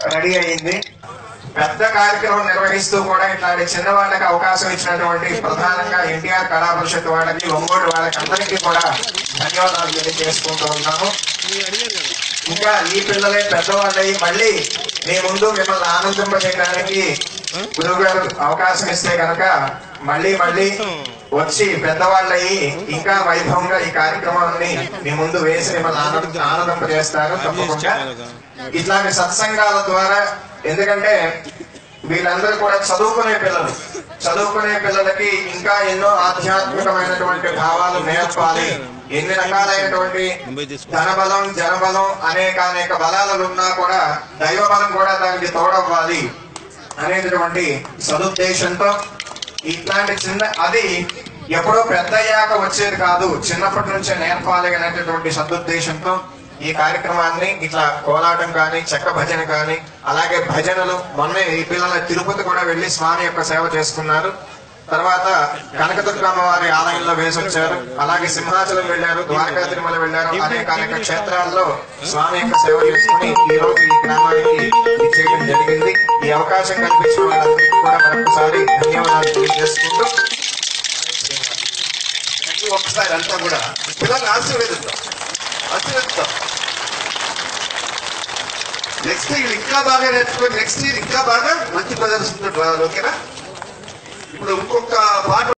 ready అయింది పెద్ద కార్యక్రమం నిర్వహిస్తూ కూడా ఇట్లాంటి చిన్న వాళ్ళకి అవకాశం ఇచ్చినటువంటి ప్రధానంగా ఎన్టీఆర్ కళా పరిషత్ వాళ్ళకి ఒంగోలు వాళ్ళకి అందరికీ కూడా ధన్యవాదాలు తెలియజేసుకుంటూ ఉన్నాను ఇంకా ఈ పిల్లలే పెద్దవాళ్ళయి మళ్ళీ మీ ముందు మిమ్మల్ని ఆనందింపజేయడానికి గురువు గారు అవకాశం ఇస్తే కనుక మళ్ళీ మళ్ళీ వచ్చి పెద్దవాళ్ళయి ఇంకా వైభవంగా ఈ కార్యక్రమాన్ని మీ ముందు వేసి మిమ్మల్ని ఆనంద ఆనందింపజేస్తారు తప్పకుండా ఇట్లాంటి సత్సంగాల ద్వారా ఎందుకంటే వీళ్ళందరూ కూడా చదువుకునే పిల్లలు చదువుకునే పిల్లలకి ఇంకా ఎన్నో ఆధ్యాత్మికమైనటువంటి భావాలు నేర్పాలి ఎన్ని రకాలైనటువంటి ధనబలం జనబలం అనేక అనేక బలాలు ఉన్నా కూడా దైవ బలం కూడా దానికి తోడవ్వాలి అనేటటువంటి సదుద్దేశంతో ఇట్లాంటి చిన్న అది ఎప్పుడో పెద్దయ్యాక వచ్చేది కాదు చిన్నప్పటి నుంచే నేర్పాలి అనేటటువంటి సదుద్దేశంతో ఈ కార్యక్రమాన్ని ఇట్లా కోలాటం కానీ చెక్క భజన కానీ అలాగే భజనలు మొన్నే ఈ పిల్లల తిరుపతి కూడా వెళ్లి స్వామి యొక్క సేవ చేసుకున్నారు తర్వాత కనకదుర్గమ్మ వారి ఆలయంలో వేసొచ్చారు అలాగే సింహాచలం వెళ్లారు ద్వారకా తిరుమల వెళ్లారు అనేక అనేక క్షేత్రాల్లో స్వామి యొక్క సేవ చేసుకుని ఈ రోజు ఈ గ్రామానికి ఇచ్చేయడం జరిగింది ఈ అవకాశం కల్పించిన వాళ్ళందరికీ కూడా మరొకసారి ధన్యవాదాలు తెలియజేసుకుంటూ ఒకసారి అంతా కూడా పిల్లల్ని ఆశీర్వదిద్దాం ఆశీర్వదిద్దాం నెక్స్ట్ ఇయర్ ఇంకా బాగా నేర్చుకొని నెక్స్ట్ ఇయర్ ఇంకా బాగా మంచి ప్రదర్శన ఓకేనా ఇప్పుడు ఇంకొక పాట